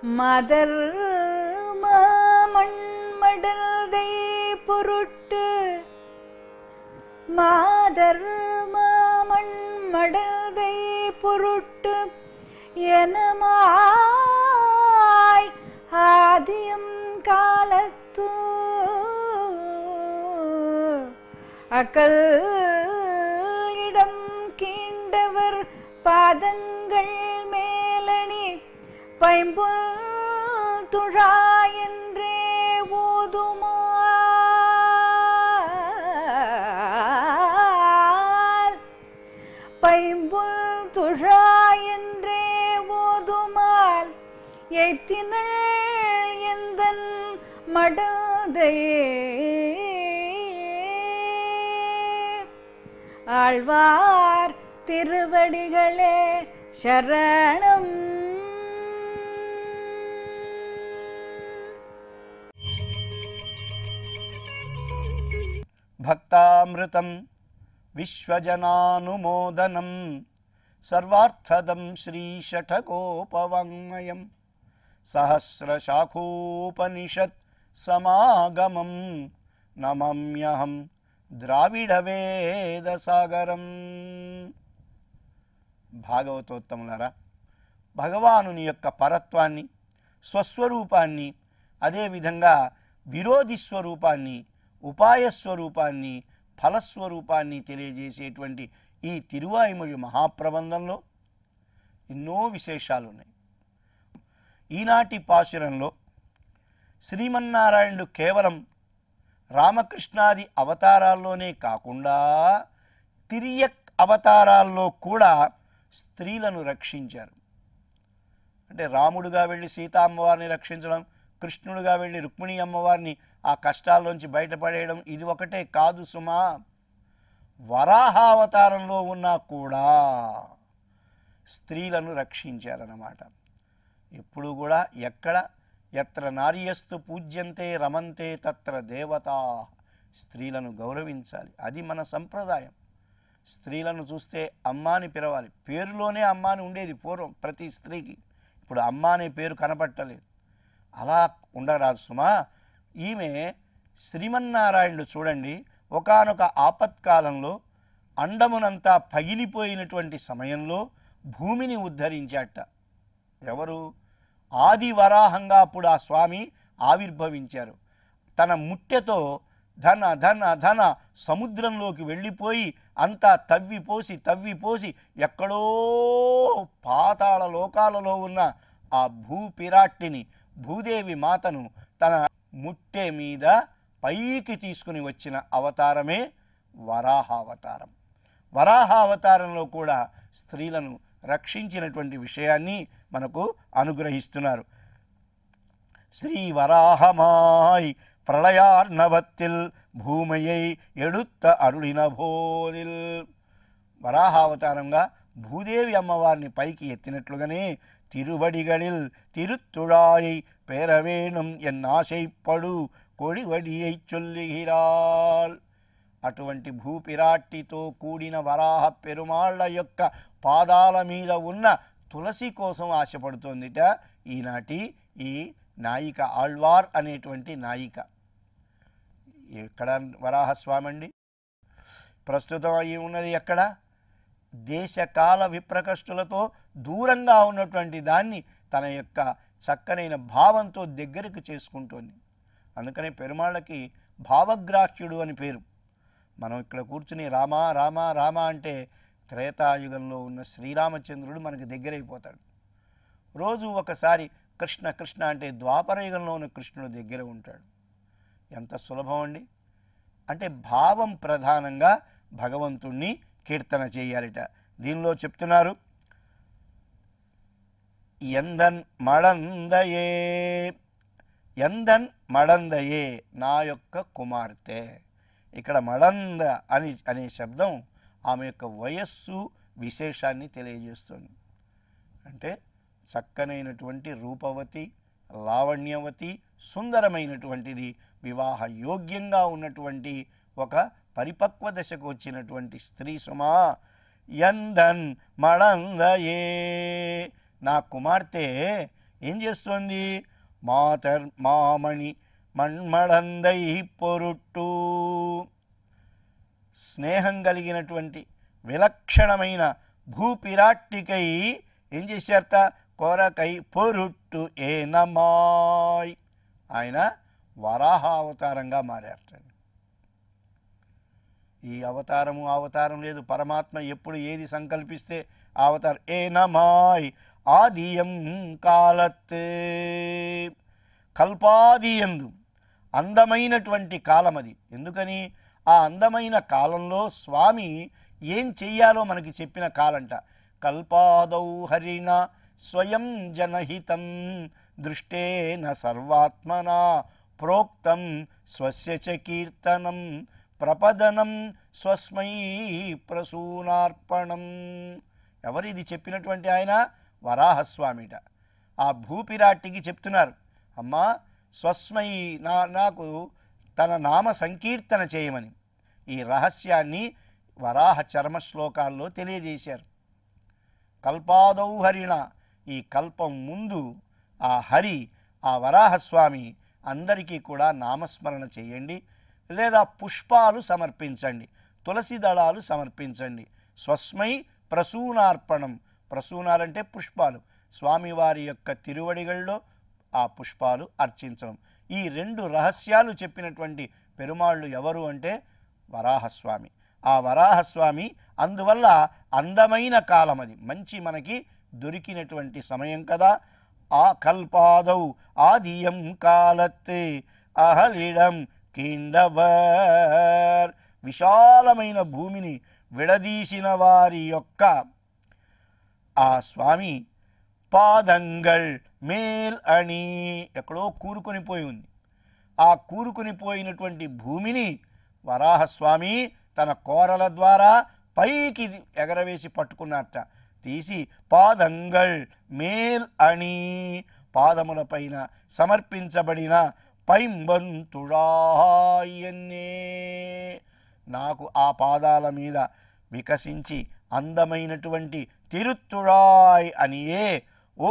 mother மண்மடல்தை பொருட்டு மாதர் மண்மடல்தை பொருட்டு எனமாய் ஆதியம் காலத்து அக்கல் இடம் கீண்டவர் பாதங்கள் மேலணி பைம்புல் துழா என்றே ஓதுமால் பைம்புல் துழா என்றே ஓதுமால் எய்த்தினள் எந்தன் மடதையே ஆழ்வார் திருவடிகளே சரணம் భక్తామృతం విశ్వజనానుమోదనం సర్వార్థదం శ్రీషఠకోపవాङ्మయం సహస్రశాఖోపనిషత్ సమాగమం నమమ్యహం ద్రావిడవేదసాగరం భాగవతోత్తములరా భగవానుని యొక్క పరత్వాన్ని స్వస్వరూపాన్ని అదేవిధంగా విరోధి స్వరూపాన్ని ఉపాయ స్వరూపాన్ని ఫలస్వరూపాన్ని తెలియజేసేటువంటి ఈ తిరువాయిమొഴി మహాప్రబంధంలో ఎన్నో విశేషాలు ఉన్నాయి ఈనాటి పాశురంలో శ్రీమన్నారాయణుడు కేవలం రామకృష్ణాది అవతారాల్లోనే కాకుండా తిరియక్ అవతారాల్లో కూడా స్త్రీలను రక్షించారు అంటే రాముడుగా వెళ్ళి సీతా అమ్మవారిని రక్షించడం కృష్ణుడుగా వెళ్ళి రుక్మిణి అమ్మవారిని ఆ కష్టాల్లోంచి బయటపడేయడం ఇది ఒకటే కాదు సుమా వరాహావతారంలో ఉన్నా కూడా స్త్రీలను రక్షించారన్నమాట ఎప్పుడు కూడా ఎక్కడ ఎత్ర నార్యస్తు పూజ్యంతే రమంతే తత్ర దేవతా స్త్రీలను గౌరవించాలి అది మన సంప్రదాయం స్త్రీలను చూస్తే అమ్మ అని పిలవాలి పేరులోనే అమ్మ అని ఉండేది పూర్వం ప్రతి స్త్రీకి ఇప్పుడు అమ్మ అనే పేరు కనపట్టలేదు అలా ఉండరాదు సుమా ఈమె శ్రీమన్నారాయణుడు చూడండి ఒకానొక ఆపత్కాలంలో అండమునంతా పగిలిపోయినటువంటి సమయంలో భూమిని ఉద్ధరించాట ఎవరు ఆది వరాహంగా అప్పుడు ఆ స్వామి ఆవిర్భవించారు తన ముట్టెతో ధన ధన ధన సముద్రంలోకి వెళ్ళిపోయి అంతా తవ్విపోసి తవ్విపోసి ఎక్కడో పాతాళ లోకాలలో ఉన్న ఆ భూపిరాట్టిని భూదేవి మాతను తన ముట్టె మీద పైకి తీసుకుని వచ్చిన అవతారమే వరాహావతారం వరాహావతారంలో కూడా స్త్రీలను రక్షించినటువంటి విషయాన్ని మనకు అనుగ్రహిస్తున్నారు శ్రీ వరాహమాయ్ ప్రళయార్ణవత్తిల్ భూమయ్యై ఎడుత్త అరుడిన భోదిల్ వరాహావతారంగా భూదేవి అమ్మవారిని పైకి ఎత్తినట్లుగానే తిరువడిகளில் తిరుత్తుழాயை పేరవేణం ఎన్నాశైప్పడు కొడివడియై చొల్లిగిరాల్ అటువంటి భూపిరాట్టితో కూడిన వరాహ పెరుమాళ్ళ యొక్క పాదాల మీద ఉన్న తులసి కోసం ఆశపడుతోందిట ఈనాటి ఈ నాయిక ఆళ్వార్ అనేటువంటి నాయిక ఎక్కడ వరాహస్వామి అండి ప్రస్తుతం అయి ఉన్నది ఎక్కడ దేశకాల విప్రకష్టులతో దూరంగా ఉన్నటువంటి దాన్ని తన యొక్క చక్కనైన భావంతో దగ్గరకు చేసుకుంటోంది అందుకనే పెరుమాళ్ళకి భావగ్రాహ్యుడు అని పేరు మనం ఇక్కడ కూర్చుని రామా రామా రామ అంటే త్రేతాయుగంలో ఉన్న శ్రీరామచంద్రుడు మనకి దగ్గరైపోతాడు రోజు ఒకసారి కృష్ణ కృష్ణ అంటే ద్వాపర యుగంలో ఉన్న కృష్ణుడు దగ్గర ఉంటాడు ఎంత సులభం అండి అంటే భావం ప్రధానంగా భగవంతుణ్ణి కీర్తన చేయాలిట దీనిలో చెప్తున్నారు ఎందన్ మడందయే ఎందన్ మడందయే నా యొక్క కుమార్తె ఇక్కడ మడంద అని అనే శబ్దం ఆమె యొక్క వయస్సు విశేషాన్ని తెలియజేస్తుంది అంటే చక్కనైనటువంటి రూపవతి లావణ్యవతి సుందరమైనటువంటిది వివాహ యోగ్యంగా ఉన్నటువంటి ఒక పరిపక్వ దశకు వచ్చినటువంటి స్త్రీ సుమా ఎందన్ మడందయే నా కుమార్తె ఏం చేస్తోంది మాతర్ మామణి మణ్మళందై పొరుట్టు స్నేహం కలిగినటువంటి విలక్షణమైన భూపిరాట్టికై ఏం చేశారట కొరకై పొరుట్టు ఏనమాయ్ ఆయన వరాహ అవతారంగా మారారటండి ఈ అవతారము ఆ అవతారం లేదు పరమాత్మ ఎప్పుడు ఏది సంకల్పిస్తే ఆ అవతారం ఏనమాయ్ ఆదియం కాలత్ కల్పాదియందు అందమైనటువంటి కాలం అది ఎందుకని ఆ అందమైన కాలంలో స్వామి ఏం చెయ్యాలో మనకి చెప్పిన కాలంట కల్పాదౌ హరిణ స్వయం జనహితం దృష్టేన సర్వాత్మన ప్రోక్తం స్వస్య చ కీర్తనం ప్రపదనం స్వస్మై ప్రసూనార్పణం ఎవరిది చెప్పినటువంటి ఆయన వరాహస్వామిట ఆ భూపిరాట్టికి చెప్తున్నారు అమ్మా స్వస్మై నా నాకు తన నామ సంకీర్తన చేయమని ఈ రహస్యాన్ని వరాహ చర్మ శ్లోకాల్లో తెలియజేశారు కల్పాదౌ హరిణ ఈ కల్పం ముందు ఆ హరి ఆ వరాహస్వామి అందరికీ కూడా నామస్మరణ చేయండి లేదా పుష్పాలు సమర్పించండి తులసి దళాలు సమర్పించండి స్వస్మై ప్రసూనార్పణం ప్రసూనాలంటే పుష్పాలు స్వామివారి యొక్క తిరువడిగల్లో ఆ పుష్పాలు అర్చించడం ఈ రెండు రహస్యాలు చెప్పినటువంటి పెరుమాళ్ళు ఎవరు అంటే వరాహస్వామి ఆ వరాహస్వామి అందువల్ల అందమైన కాలం అది మంచి మనకి దొరికినటువంటి సమయం కదా ఆ కల్పాదౌ ఆదియం కాలత్ అహలిడం కిందవర్ విశాలమైన భూమిని విడదీసిన వారి యొక్క ఆ స్వామి పాదంగల్ మేల్ అని ఎక్కడో కూరుకొని పోయి ఉంది ఆ కూరుకొని పోయినటువంటి భూమిని వరాహస్వామి తన కోరల ద్వారా పైకి ఎగరవేసి పట్టుకున్నట్ట తీసి పాదంగల్ మేల్ అని పాదములపైన సమర్పించబడిన పైంబంతుడాయన్నే నాకు ఆ పాదాల మీద వికసించి అందమైనటువంటి తిరుత్తుడాయ్ అనియే ఓ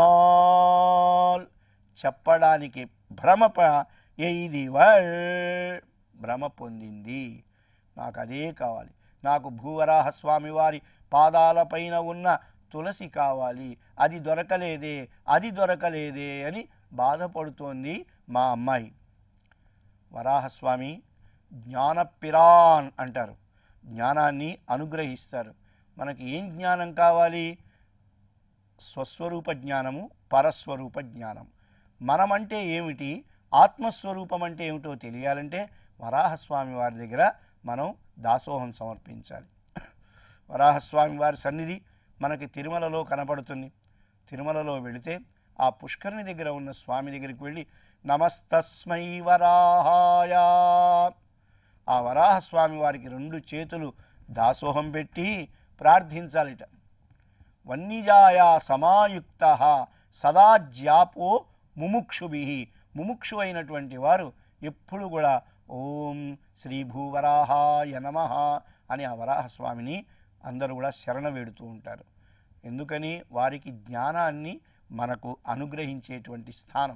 దుమాల్ చెప్పడానికి భ్రమప ఎయిదివల్ భ్రమ పొందింది నాకు అదే కావాలి నాకు భూవరాహస్వామి వారి పాదాలపైన ఉన్న తులసి కావాలి అది దొరకలేదే అది దొరకలేదే అని బాధపడుతోంది మా అమ్మాయి వరాహస్వామి జ్ఞానపిరాన్ అంటారు జ్ఞానాన్ని అనుగ్రహిస్తారు మనకి ఏం జ్ఞానం కావాలి స్వస్వరూప జ్ఞానము పరస్వరూప జ్ఞానం మనమంటే ఏమిటి ఆత్మస్వరూపం అంటే ఏమిటో తెలియాలంటే వరాహస్వామి వారి దగ్గర మనం దాసోహం సమర్పించాలి వరాహస్వామి వారి సన్నిధి మనకి తిరుమలలో కనపడుతుంది తిరుమలలో వెళితే ఆ పుష్కరిణి దగ్గర ఉన్న స్వామి దగ్గరికి వెళ్ళి నమస్తస్మై వరాహాయ ఆ వరాహస్వామి వారికి రెండు చేతులు దాసోహం పెట్టి ప్రార్థించాలిట వన్నిజాయా సమాయుక్త సదా జ్యాపో ముముక్షుభి ముముక్షు అయినటువంటి వారు ఎప్పుడు కూడా ఓం శ్రీ భూవరాహాయ నమ అని ఆ వరాహస్వామిని అందరూ కూడా శరణ వేడుతూ ఉంటారు ఎందుకని వారికి జ్ఞానాన్ని మనకు అనుగ్రహించేటువంటి స్థానం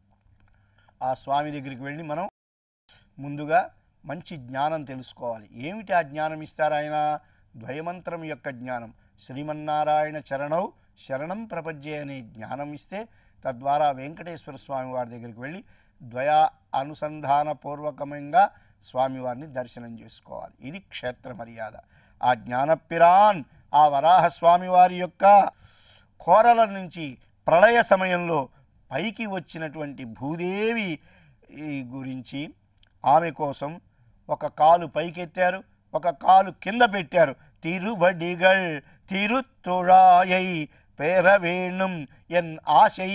ఆ స్వామి దగ్గరికి వెళ్ళి మనం ముందుగా మంచి జ్ఞానం తెలుసుకోవాలి ఏమిటి ఆ జ్ఞానం ఇస్తారు ఆయన ద్వయమంత్రం యొక్క జ్ఞానం శ్రీమన్నారాయణ చరణౌ శరణం ప్రపంచే అనే జ్ఞానం ఇస్తే తద్వారా వెంకటేశ్వర స్వామి వారి దగ్గరికి వెళ్ళి ద్వయా అనుసంధాన పూర్వకంగా స్వామివారిని దర్శనం చేసుకోవాలి ఇది క్షేత్ర మర్యాద ఆ జ్ఞానపిరాన్ ఆ వరాహస్వామి వారి యొక్క కోరల నుంచి ప్రళయ సమయంలో పైకి వచ్చినటువంటి భూదేవి ఈ గురించి ఆమె కోసం ఒక కాలు పైకెత్తారు ఒక కాలు కింద పెట్టారు తిరువడిగల్ తిరుత్తుழாயை பேரவேணும் என் ஆசை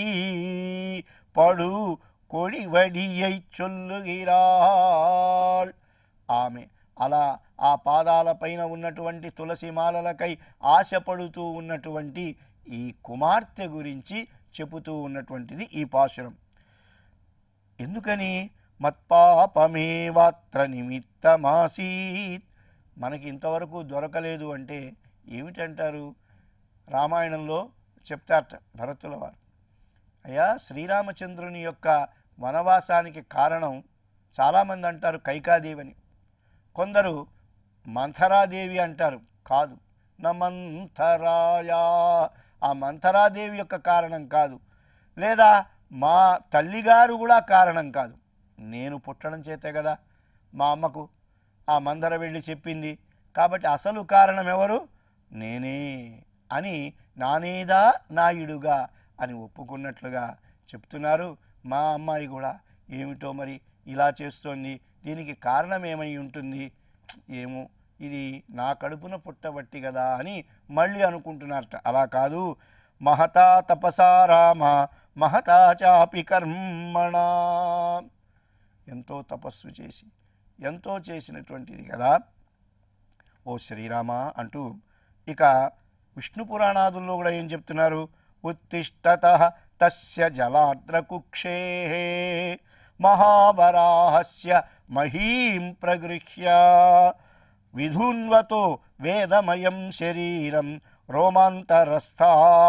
படு కొడివడియై చొల్లుగిరాள் ఆమె అలా ఆ పాదాలపైన ఉన్నటువంటి తులసి మాలలకై ఆశపడుతూ ఉన్నటువంటి ఈ కుమార్తె గురించి చెబుతూ ఉన్నటువంటిది ఈ పాశురం ఎందుకని మత్పాపమేవాత్ర నిమిత్తమాసీత్ మనకి ఇంతవరకు దొరకలేదు అంటే ఏమిటంటారు రామాయణంలో చెప్తారట భరతుల వారు అయ్యా శ్రీరామచంద్రుని యొక్క వనవాసానికి కారణం చాలామంది అంటారు కైకాదేవి అని కొందరు మంథరాదేవి అంటారు కాదు న మంథరాయా ఆ మంథరాదేవి యొక్క కారణం కాదు లేదా మా తల్లిగారు కూడా కారణం కాదు నేను పుట్టడం చేతే కదా మా అమ్మకు ఆ మందర వెళ్ళి చెప్పింది కాబట్టి అసలు కారణం ఎవరు నేనే అని నానేదా నాయుడుగా అని ఒప్పుకున్నట్లుగా చెప్తున్నారు మా అమ్మాయి కూడా ఏమిటో మరి ఇలా చేస్తోంది దీనికి కారణం ఏమై ఉంటుంది ఏమో ఇది నా కడుపున పుట్టబట్టి కదా అని మళ్ళీ అనుకుంటున్నారట అలా కాదు మహతా తపసా రామ మహతా చాపి కర్మణ ఎంతో తపస్సు చేసి ఎంతో చేసినటువంటిది కదా ఓ శ్రీరామ అంటూ ఇక విష్ణు పురాణాదుల్లో కూడా ఏం చెప్తున్నారు ఉత్తిష్టత తస్య జలాద్రకుక్షే మహావరాహస్య మహీం ప్రగృహ్య విధున్వతో వేదమయం శరీరం రోమాంతరస్థా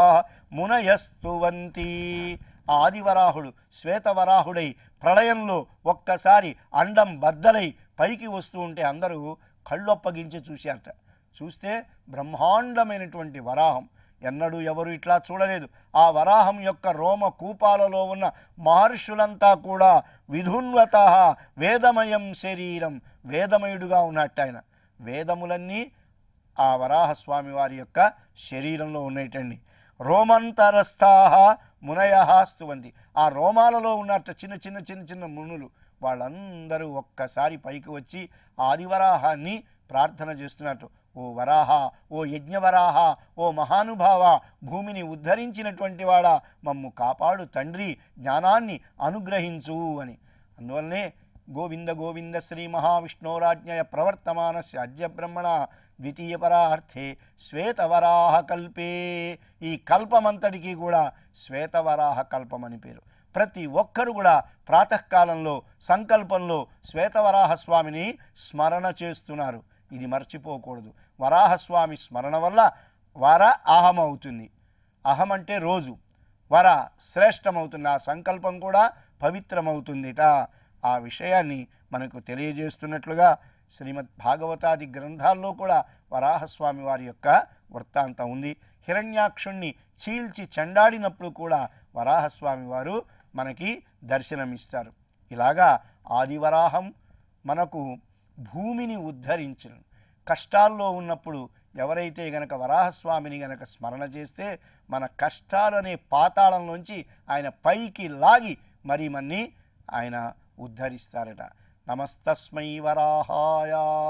మునయస్తువంతి ఆదివరాహుడు శ్వేతవరాహుడై ప్రళయంలో ఒక్కసారి అండం బద్దలై పైకి వస్తూ ఉంటే అందరూ కళ్ళొప్పగించి చూశారట చూస్తే బ్రహ్మాండమైనటువంటి వరాహం ఎన్నడూ ఎవరు ఇట్లా చూడలేదు ఆ వరాహం యొక్క రోమ కూపాలలో ఉన్న మహర్షులంతా కూడా విధున్వత వేదమయం శరీరం వేదమయుడుగా ఉన్నట్టు ఆయన వేదములన్నీ ఆ వరాహస్వామి వారి యొక్క శరీరంలో ఉన్నాయటండి రోమంతరస్థాహ మునయ స్తువంతి ఆ రోమాలలో ఉన్నట్టు చిన్న చిన్న చిన్న చిన్న మునులు వాళ్ళందరూ ఒక్కసారి పైకి వచ్చి ఆదివరాహాన్ని ప్రార్థన చేస్తున్నట్టు ఓ వరాహ ఓ యజ్ఞవరాహ ఓ మహానుభావ భూమిని ఉద్ధరించినటువంటి వాడా మమ్ము కాపాడు తండ్రి జ్ఞానాన్ని అనుగ్రహించు అని అందువల్లనే గోవింద గోవింద శ్రీ మహావిష్ణోరాజ్ఞయ ప్రవర్తమానస్య అద్య బ్రహ్మణ ద్వితీయ పరార్థే శ్వేతవరాహ కల్పే ఈ కల్పమంతటికి కూడా శ్వేతవరాహ కల్పం అని పేరు ప్రతి ఒక్కరు కూడా ప్రాతకాలంలో సంకల్పంలో శ్వేతవరాహ స్వామిని స్మరణ చేస్తున్నారు ఇది మర్చిపోకూడదు వరాహస్వామి స్మరణ వల్ల వర అహం అవుతుంది అహం అంటే రోజు వర శ్రేష్టమవుతుంది ఆ సంకల్పం కూడా పవిత్రమవుతుందిట ఆ విషయాన్ని మనకు తెలియజేస్తున్నట్లుగా శ్రీమద్ భాగవతాది గ్రంథాల్లో కూడా వరాహస్వామి వారి యొక్క వృత్తాంతం ఉంది హిరణ్యాక్షుణ్ణి చీల్చి చెండాడినప్పుడు కూడా వరాహస్వామి వారు మనకి దర్శనమిస్తారు ఇలాగా ఆదివరాహం మనకు భూమిని ఉద్ధరించిన కష్టాల్లో ఉన్నప్పుడు ఎవరైతే గనక వరాహస్వామిని గనక స్మరణ చేస్తే మన కష్టాలనే పాతాళంలోంచి ఆయన పైకి లాగి మరి మన్ని ఆయన ఉద్ధరిస్తారట నమస్తస్మై వరాహాయ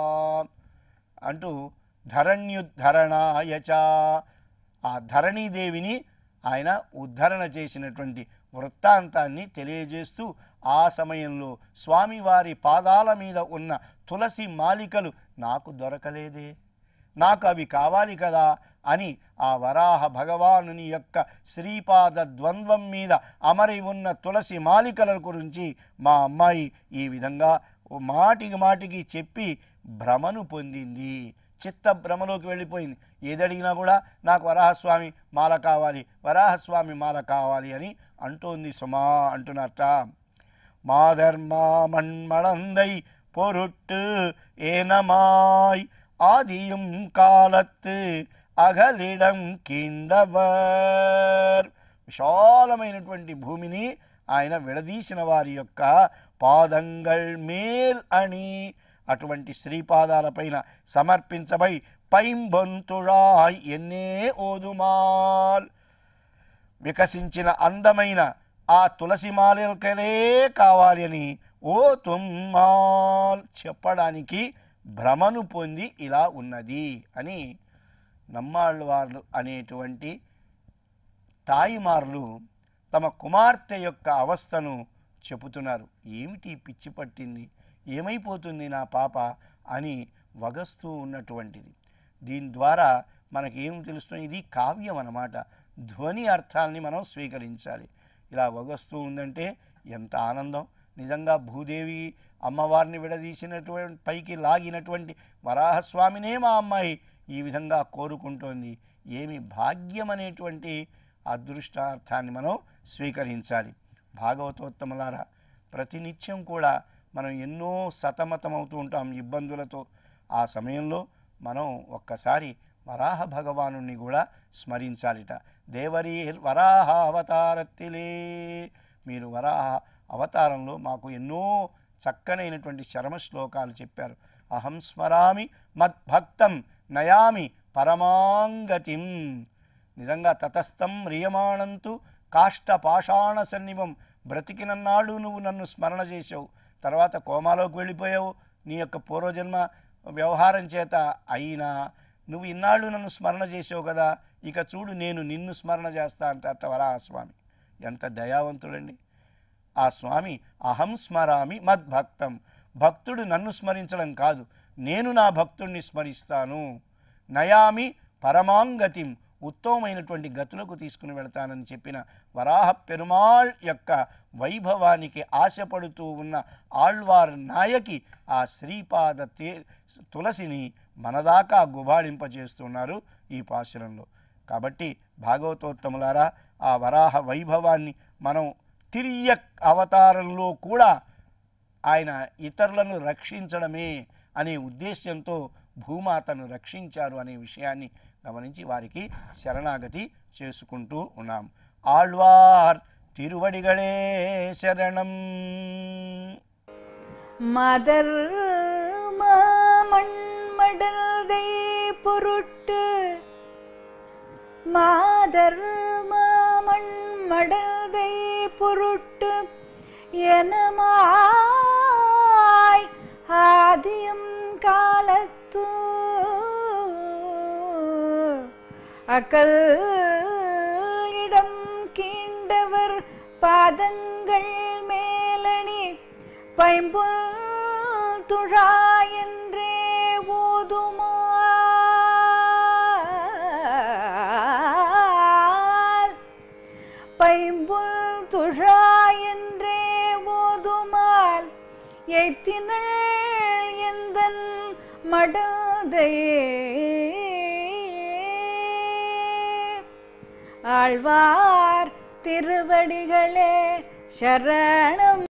అంటూ ధరణ్యుద్ధరణాయ చ ఆ ధరణీదేవిని ఆయన ఉద్ధరణ చేసినటువంటి వృత్తాంతాన్ని తెలియజేస్తూ ఆ సమయంలో స్వామివారి పాదాల మీద ఉన్న తులసి మాలికలు నాకు దొరకలేదే నాకు అవి కావాలి కదా అని ఆ వరాహ భగవానుని యొక్క శ్రీపాద ద్వంద్వం మీద అమరి ఉన్న తులసి మాలికల గురించి మా అమ్మాయి ఈ విధంగా ఓ మాటికి మాటికి చెప్పి భ్రమను పొందింది చిత్త భ్రమలోకి వెళ్ళిపోయింది ఏదడిగినా కూడా నాకు వరాహస్వామి మాల కావాలి వరాహస్వామి మాల కావాలి అని అంటోంది సుమా అంటున్నట్ట மாதர்மா மண்மணந்தை பொருட்டு ஏனமாய் ஆதியும் காலத்து అగలిడం కిండవర్ విశాలమైనటువంటి భూమిని ఆయన విడదీసిన వారి యొక్క పాదంగల్ మేల్ అని అటువంటి శ్రీపాదాలపైన సమర్పించబై పైంబొంతుళాయ్ ఎన్నే ఓదుమాల్ వికసించిన అందమైన ఆ తులసి మాలకలే కావాలి అని ఓ తుమ్మాల్ చెప్పడానికి భ్రమను పొంది ఇలా ఉన్నది అని నమ్మాళ్ళు వారు అనేటువంటి తాయిమార్లు తమ కుమార్తె యొక్క అవస్థను చెబుతున్నారు ఏమిటి పిచ్చి పట్టింది ఏమైపోతుంది నా పాప అని వగస్తూ ఉన్నటువంటిది దీని ద్వారా మనకి ఏం తెలుస్తుంది ఇది కావ్యం అన్నమాట ధ్వని అర్థాన్ని మనం స్వీకరించాలి ఇలా వగస్తూ ఉందంటే ఎంత ఆనందం నిజంగా భూదేవి అమ్మవారిని విడదీసినటువంటి పైకి లాగినటువంటి వరాహస్వామినే మా అమ్మాయి ఈ విధంగా కోరుకుంటోంది ఏమి భాగ్యం అనేటువంటి అదృష్టార్థాన్ని మనం స్వీకరించాలి భాగవతోత్తములారా ప్రతినిత్యం కూడా మనం ఎన్నో సతమతమవుతూ ఉంటాం ఇబ్బందులతో ఆ సమయంలో మనం ఒక్కసారి వరాహ భగవాను కూడా స్మరించాలిట దేవరీ వరాహ అవతారత్తిలే మీరు వరాహ అవతారంలో మాకు ఎన్నో చక్కనైనటువంటి చరమ శ్లోకాలు చెప్పారు అహం స్మరామి మద్భక్తం నయామి పరమాంగతిం నిజంగా తతస్థం మ్రియమాణంతు కాష్ట పాషాణ సన్నివం బ్రతికినన్నాడు నువ్వు నన్ను స్మరణ చేసావు తర్వాత కోమాలోకి వెళ్ళిపోయావు నీ యొక్క పూర్వజన్మ వ్యవహారం చేత అయినా నువ్వు ఇన్నాళ్ళు నన్ను స్మరణ చేసావు కదా ఇక చూడు నేను నిన్ను స్మరణ చేస్తా అంటారట వరాహస్వామి ఎంత దయావంతుడండి ఆ స్వామి అహం స్మరామి మద్భక్తం భక్తుడు నన్ను స్మరించడం కాదు నేను నా భక్తుణ్ణి స్మరిస్తాను నయామి పరమాంగతిం ఉత్తమమైనటువంటి గతులకు తీసుకుని వెళతానని చెప్పిన వరాహ పెరుమాళ్ యొక్క వైభవానికి ఆశపడుతూ ఉన్న ఆళ్వార్ నాయకి ఆ శ్రీపాద తే తులసిని మనదాకా గుబాళింపజేస్తున్నారు ఈ పాశురంలో కాబట్టి భాగవతోత్తములారా ఆ వరాహ వైభవాన్ని మనం తిరియక్ అవతారంలో కూడా ఆయన ఇతరులను రక్షించడమే అనే ఉద్దేశ్యంతో భూమాతను రక్షించారు అనే విషయాన్ని గమనించి వారికి శరణాగతి చేసుకుంటూ ఉన్నాం ఆళ్వార్ తిరువడిగళే శరణం மதர் மண்மடல்தை பொருட்டு மாதர் மண்மடல்தை பொருட்டு எனமாய் ஆதியம் காலத்து அகல் இடம் கீண்டவர் பாதங்கள் மேலணி பைம்புல் துழா என்றே ஓதுமால் பைம்புல் துழா என்றே ஓதுமால் எய்த்தினள் எந்தன் மடதையே ஆழ்வார் திருவடிகளே சரணம்